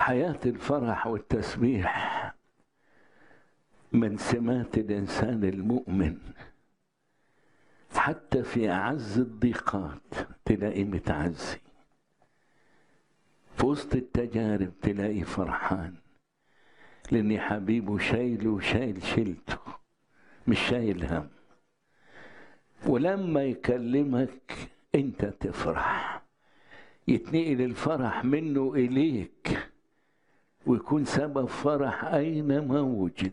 حياة الفرح والتسبيح من سمات الإنسان المؤمن حتى في أعز الضيقات تلاقيه متعزي في وسط التجارب تلاقيه فرحان لأن حبيبه شايله وشايل شيلته مش شايل هم ولما يكلمك انت تفرح يتنقل الفرح منه إليك ويكون سبب فرح أينما وجد